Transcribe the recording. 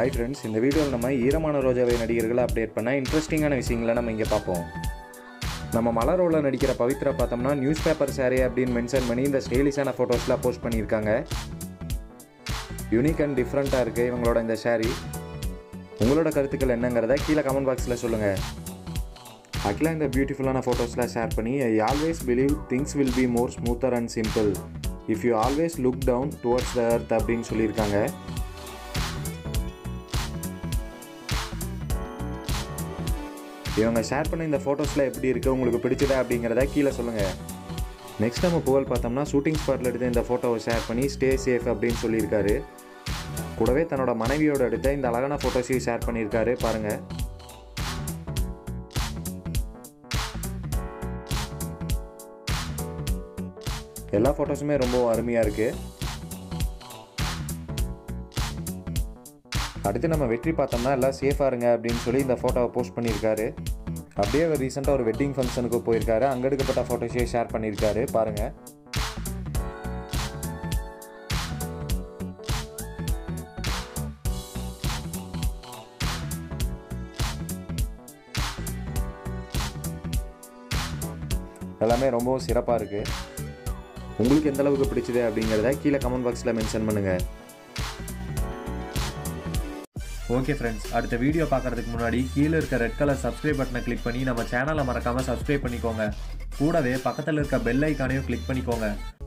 hi friends இந்த வீடியோவில் நம்ம ஈரமான ரோஜாவை நடிகர்களை அப்டேட் பண்ண இன்ட்ரெஸ்டிங்கான விஷயங்களை நம்ம இங்கே பார்ப்போம் நம்ம மலரோவில் நடிக்கிற பவித்ரா பார்த்தோம்னா நியூஸ் பேப்பர் சாரி அப்படின்னு மென்ஷன் பண்ணி இந்த ஸ்டைலிஷான ஃபோட்டோஸ்லாம் போஸ்ட் பண்ணியிருக்காங்க யூனிக் அண்ட் டிஃப்ரெண்ட்டாக இருக்குது இவங்களோட இந்த சாரி உங்களோட கருத்துக்கள் என்னங்கிறத கீழே கமெண்ட் பாக்ஸில் சொல்லுங்கள் ஆக்சுவலாக இந்த பியூட்டிஃபுல்லான ஃபோட்டோஸ்லாம் ஷேர் பண்ணி I always believe things will be more smoother and simple if you always look down towards the earth அப்படின்னு சொல்லியிருக்காங்க இவங்க ஷேர் பண்ண இந்த ஃபோட்டோஸில் எப்படி இருக்குது உங்களுக்கு பிடிச்சதா அப்படிங்கிறத கீழே சொல்லுங்கள் நெக்ஸ்ட் நம்ம புகழ் பார்த்தோம்னா ஷூட்டிங் ஸ்பாட்டில் எடுத்த இந்த ஃபோட்டோவை ஷேர் பண்ணி ஸ்டே சேஃப் அப்படின்னு சொல்லியிருக்காரு கூடவே தன்னோட மனைவியோட எடுத்த இந்த அழகான ஃபோட்டோஸையும் ஷேர் பண்ணியிருக்காரு பாருங்கள் எல்லா ஃபோட்டோஸுமே ரொம்ப அருமையாக இருக்குது அடுத்து நம்ம வெற்றி பார்த்தோம்னா எல்லாம் சேஃபாக இருங்க அப்படின்னு சொல்லி இந்த ஃபோட்டோவை போஸ்ட் பண்ணியிருக்காரு அப்படியே அவர் ரீசெண்டாக ஒரு வெட்டிங் ஃபங்க்ஷனுக்கு போயிருக்காரு அங்கே எடுக்கப்பட்ட ஃபோட்டோஸையே ஷேர் பண்ணியிருக்காரு பாருங்கள் எல்லாமே ரொம்பவும் சிறப்பாக இருக்குது உங்களுக்கு எந்த அளவுக்கு பிடிச்சது அப்படிங்கிறத கீழே கமெண்ட் பாக்ஸில் மென்ஷன் பண்ணுங்கள் ஓகே ஃப்ரெண்ட்ஸ் அடுத்த வீடியோ பார்க்கறதுக்கு முன்னாடி கீழே இருக்க ரெட் கலர் சப்ஸ்கிரைப் பட்டனை கிளிக் பண்ணி நம்ம சேனலை மறக்காமல் சப்ஸ்கிரைப் பண்ணிக்கோங்க கூடவே பக்கத்தில் இருக்க பெல் ஐக்கானையும் கிளிக் பண்ணிக்கோங்க